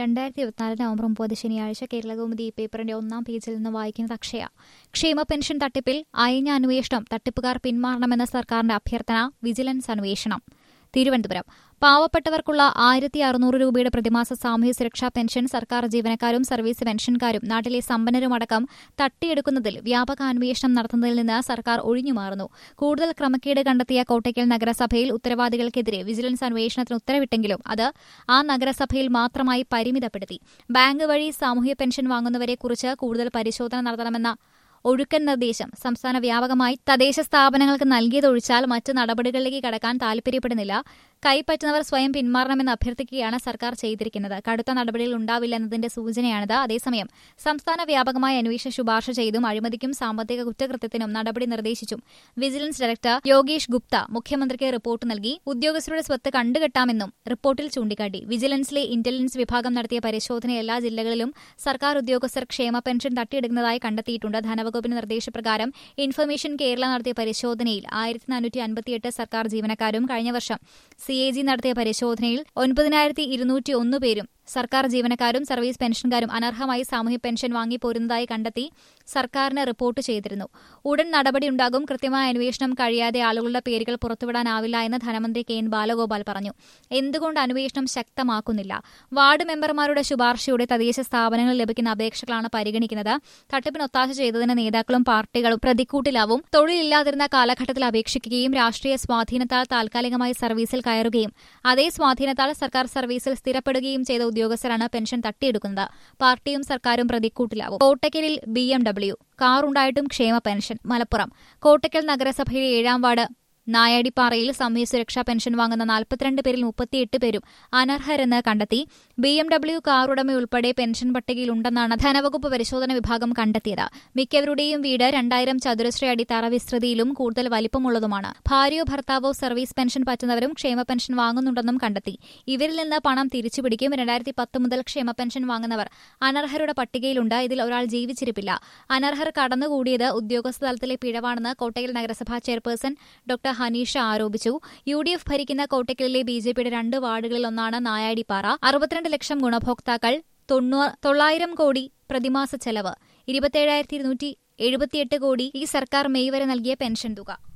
രണ്ടായിരത്തി ഇരുപത്തിനാല് നവംബർ ഒമ്പത് ശനിയാഴ്ച കേരളകൗമുദി ഈ പേപ്പറിന്റെ ഒന്നാം പേജിൽ നിന്ന് വായിക്കുന്നത് അക്ഷയ ക്ഷേമ പെൻഷൻ തട്ടിപ്പിൽ അയഞ്ഞ അന്വേഷണം തട്ടിപ്പുകാർ പിന്മാറണമെന്ന സർക്കാരിന്റെ അഭ്യർത്ഥന വിജിലൻസ് അന്വേഷണം തിരുവനന്തപുരം പാവപ്പെട്ടവർക്കുള്ള ആയിരത്തി അറുന്നൂറ് രൂപയുടെ പ്രതിമാസ സാമൂഹ്യ സുരക്ഷാ പെൻഷൻ സർക്കാർ ജീവനക്കാരും സർവീസ് പെൻഷൻകാരും നാട്ടിലെ സമ്പന്നരുമടക്കം തട്ടിയെടുക്കുന്നതിൽ വ്യാപക അന്വേഷണം നടത്തുന്നതിൽ നിന്ന് സർക്കാർ ഒഴിഞ്ഞുമാറുന്നു കൂടുതൽ ക്രമക്കേട് കണ്ടെത്തിയ കോട്ടയ്ക്കൽ നഗരസഭയിൽ ഉത്തരവാദികൾക്കെതിരെ വിജിലൻസ് അന്വേഷണത്തിന് ഉത്തരവിട്ടെങ്കിലും അത് ആ നഗരസഭയിൽ മാത്രമായി പരിമിതപ്പെടുത്തി ബാങ്ക് വഴി സാമൂഹ്യ പെൻഷൻ വാങ്ങുന്നവരെക്കുറിച്ച് കൂടുതൽ പരിശോധന നടത്തണമെന്ന ഒഴുക്കൻ നിർദ്ദേശം സംസ്ഥാന വ്യാപകമായി തദ്ദേശ സ്ഥാപനങ്ങൾക്ക് നൽകിയതൊഴിച്ചാൽ മറ്റ് നടപടികളിലേക്ക് കടക്കാൻ താൽപര്യപ്പെടുന്നില്ല കൈപ്പറ്റുന്നവർ സ്വയം പിന്മാറണമെന്ന് അഭ്യർത്ഥിക്കുകയാണ് സർക്കാർ ചെയ്തിരിക്കുന്നത് കടുത്ത നടപടികൾ ഉണ്ടാവില്ല എന്നതിന്റെ സൂചനയാണിത് അതേസമയം സംസ്ഥാന വ്യാപകമായി അന്വേഷണ ശുപാർശ ചെയ്തും അഴിമതിക്കും സാമ്പത്തിക കുറ്റകൃത്യത്തിനും നടപടി നിർദ്ദേശിച്ചും വിജിലൻസ് ഡയറക്ടർ യോഗേഷ് ഗുപ്ത മുഖ്യമന്ത്രിക്ക് റിപ്പോർട്ട് നൽകി ഉദ്യോഗസ്ഥരുടെ സ്വത്ത് കണ്ടുകെട്ടാമെന്നും റിപ്പോർട്ടിൽ ചൂണ്ടിക്കാട്ടി വിജിലൻസിലെ ഇന്റലിജൻസ് വിഭാഗം നടത്തിയ പരിശോധന എല്ലാ ജില്ലകളിലും സർക്കാർ ഉദ്യോഗസ്ഥർ ക്ഷേമ പെൻഷൻ തട്ടിയെടുക്കുന്നതായി കണ്ടെത്തിയിട്ടുണ്ട് ധനവകുപ്പിന്റെ നിർദ്ദേശപ്രകാരം ഇൻഫർമേഷൻ കേരള നടത്തിയ പരിശോധനയിൽ ആയിരത്തി നാനൂറ്റി അൻപത്തിയെട്ട് സർക്കാർ ജീവനക്കാരും കഴിഞ്ഞ വർഷം സി എ ജി നടത്തിയ പരിശോധനയിൽ ഒൻപതിനായിരത്തി ഇരുന്നൂറ്റി ഒന്ന് പേരും സർക്കാർ ജീവനക്കാരും സർവീസ് പെൻഷൻകാരും അനർഹമായി സാമൂഹ്യ പെൻഷൻ വാങ്ങിപ്പോരുന്നതായി കണ്ടെത്തി സർക്കാരിന് റിപ്പോർട്ട് ചെയ്തിരുന്നു ഉടൻ നടപടിയുണ്ടാകും കൃത്യമായ അന്വേഷണം കഴിയാതെ ആളുകളുടെ പേരുകൾ പുറത്തുവിടാനാവില്ല എന്ന് ധനമന്ത്രി കെ എൻ ബാലഗോപാൽ പറഞ്ഞു എന്തുകൊണ്ട് അന്വേഷണം ശക്തമാക്കുന്നില്ല വാർഡ് മെമ്പർമാരുടെ ശുപാർശയോടെ തദ്ദേശ സ്ഥാപനങ്ങളിൽ ലഭിക്കുന്ന അപേക്ഷകളാണ് പരിഗണിക്കുന്നത് തട്ടിപ്പിന് ഒത്താശ ചെയ്തതിന് നേതാക്കളും പാർട്ടികളും പ്രതിക്കൂട്ടിലാവും തൊഴിലില്ലാതിരുന്ന കാലഘട്ടത്തിൽ അപേക്ഷിക്കുകയും രാഷ്ട്രീയ സ്വാധീനത്താൽ താൽക്കാലികമായി സർവീസിൽ കയറുകയും അതേ സ്വാധീനത്താൽ സർക്കാർ സർവീസിൽ സ്ഥിരപ്പെടുകയും ചെയ്ത ഉദ്യോഗസ്ഥരാണ് പെൻഷൻ തട്ടിയെടുക്കുന്നത് പാർട്ടിയും സർക്കാരും പ്രതിക്കൂട്ടിലാവും കോട്ടയ്ക്കലിൽ ബി എം ഡബ്ല്യു കാറുണ്ടായിട്ടും ക്ഷേമ പെൻഷൻ മലപ്പുറം കോട്ടയ്ക്കൽ നഗരസഭയിലെ ഏഴാം വാർഡ് നായാടിപ്പാറയിൽ സാമൂഹ്യ സുരക്ഷാ പെൻഷൻ വാങ്ങുന്ന നാൽപ്പത്തിരണ്ട് പേരിൽ മുപ്പത്തിയെട്ട് പേരും അനർഹരെന്ന് കണ്ടെത്തി ബി എം ഡബ്ല്യു കാർ ഉടമ ഉൾപ്പെടെ പെൻഷൻ പട്ടികയിലുണ്ടെന്നാണ് ധനവകുപ്പ് പരിശോധന വിഭാഗം കണ്ടെത്തിയത് മിക്കവരുടെയും വീട് രണ്ടായിരം ചതുരശ്ര അടി തറ വിസ്തൃതിയിലും കൂടുതൽ വലിപ്പമുള്ളതുമാണ് ഭാര്യയോ ഭർത്താവോ സർവീസ് പെൻഷൻ പറ്റുന്നവരും ക്ഷേമ പെൻഷൻ വാങ്ങുന്നുണ്ടെന്നും കണ്ടെത്തി ഇവരിൽ നിന്ന് പണം തിരിച്ചുപിടിക്കും രണ്ടായിരത്തി പത്ത് മുതൽ ക്ഷേമ പെൻഷൻ വാങ്ങുന്നവർ അനർഹരുടെ പട്ടികയിലുണ്ട് ഇതിൽ ഒരാൾ ജീവിച്ചിരിപ്പില്ല അനർഹർ കടന്നുകൂടിയത് ഉദ്യോഗസ്ഥ തലത്തിലെ പിഴവാണെന്ന് കോട്ടയിൽ നഗരസഭാ ചെയർപേഴ്സൺ ഡോക്ടർ ഹനീഷ ആരോപിച്ചു യു ഡി എഫ് ഭരിക്കുന്ന കോട്ടയ്ക്കലിലെ ബി ജെ പിയുടെ രണ്ട് വാർഡുകളിൽ ഒന്നാണ് നായാടിപ്പാറ അറുപത്തിരണ്ട് ലക്ഷം ഗുണഭോക്താക്കൾ തൊള്ളായിരം കോടി പ്രതിമാസ ചെലവ് ഇരുപത്തിയേഴായിരത്തി ഇരുന്നൂറ്റി എഴുപത്തിയെട്ട് കോടി ഈ സർക്കാർ മെയ് വരെ നൽകിയ പെൻഷൻ തുക